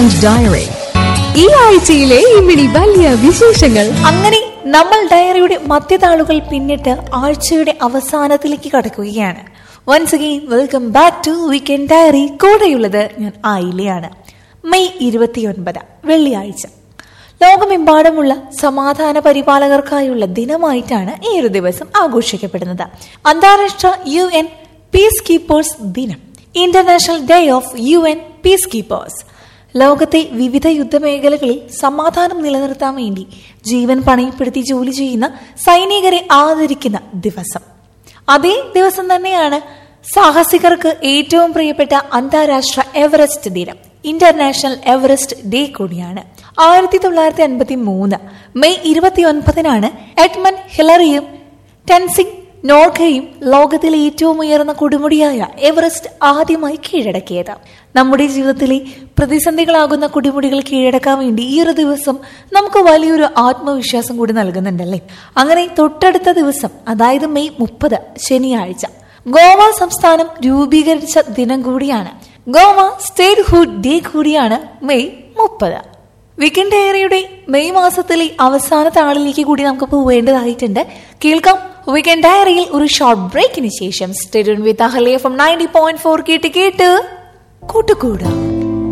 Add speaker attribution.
Speaker 1: weekend diary ഈ ആഴ്ചയിലെ ഇമിടി വലിയ വിശേഷങ്ങൾ
Speaker 2: അങ്ങനെ നമ്മൾ ഡയറിയുടെ മധ്യതാളുകൾ പിന്നിട്ട് ആഴ്ചയുടെ അവസാനത്തിലേക്ക് കടക്കുകയാണ് once again welcome back to weekend diary കൂടെയുള്ളത് ഞാൻ ആയില്ലയാണ് മെയ് ഇരുപത്തിയൊൻപത് വെള്ളിയാഴ്ച ലോകമെമ്പാടുമുള്ള സമാധാന പരിപാലകർക്കായുള്ള ദിനമായിട്ടാണ് ഈ ഒരു ദിവസം ആഘോഷിക്കപ്പെടുന്നത് അന്താരാഷ്ട്ര യു എൻ പീസ് കീപ്പേഴ്സ് ദിനം international day of U N peacekeepers ലോകത്തെ വിവിധ യുദ്ധമേഖലകളിൽ സമാധാനം നിലനിർത്താൻ വേണ്ടി ജീവൻ പണയപ്പെടുത്തി ജോലി ചെയ്യുന്ന സൈനികരെ ആദരിക്കുന്ന ദിവസം അതേ ദിവസം തന്നെയാണ് സാഹസികർക്ക് ഏറ്റവും പ്രിയപ്പെട്ട അന്താരാഷ്ട്ര എവറസ്റ്റ് ദിനം ഇന്റർനാഷണൽ എവറസ്റ്റ് ഡേ കൂടിയാണ് ആയിരത്തി തൊള്ളായിരത്തി അൻപത്തി മൂന്ന് മെയ് ഇരുപത്തി ഒൻപതിനാണ് എഡ്മൺ ഹിലറിയും ടെൻസിംഗ് നോർഗയും ലോകത്തിലെ ഏറ്റവും ഉയർന്ന കൊടുമുടിയായ എവറസ്റ്റ് ആദ്യമായി കീഴടക്കിയത് നമ്മുടെ ജീവിതത്തിലെ പ്രതിസന്ധികളാകുന്ന കൊടുമുടികൾ കീഴടക്കാൻ വേണ്ടി ഈ ഒരു ദിവസം നമുക്ക് വലിയൊരു ആത്മവിശ്വാസം കൂടി നൽകുന്നുണ്ടല്ലേ അങ്ങനെ തൊട്ടടുത്ത ദിവസം അതായത് മെയ് മുപ്പത് ശനിയാഴ്ച ഗോവ സംസ്ഥാനം രൂപീകരിച്ച ദിനം കൂടിയാണ് ഗോവ സ്റ്റേറ്റ് ഹുഡ് ഡേ കൂടിയാണ് മെയ് മുപ്പത് വീക്കെൻഡ് ഡയറിയുടെ മെയ് മാസത്തിലെ അവസാന താളിലേക്ക് കൂടി നമുക്ക് പോവേണ്ടതായിട്ടുണ്ട് കേൾക്കാം വീക്കെൻഡ് ഡയറിയിൽ ഒരു ഷോർട്ട് ബ്രേക്കിന് ശേഷം stadium with Ahalia from ninety point four കേട്ട് കേട്ട് കൂട്ടുകൂടാം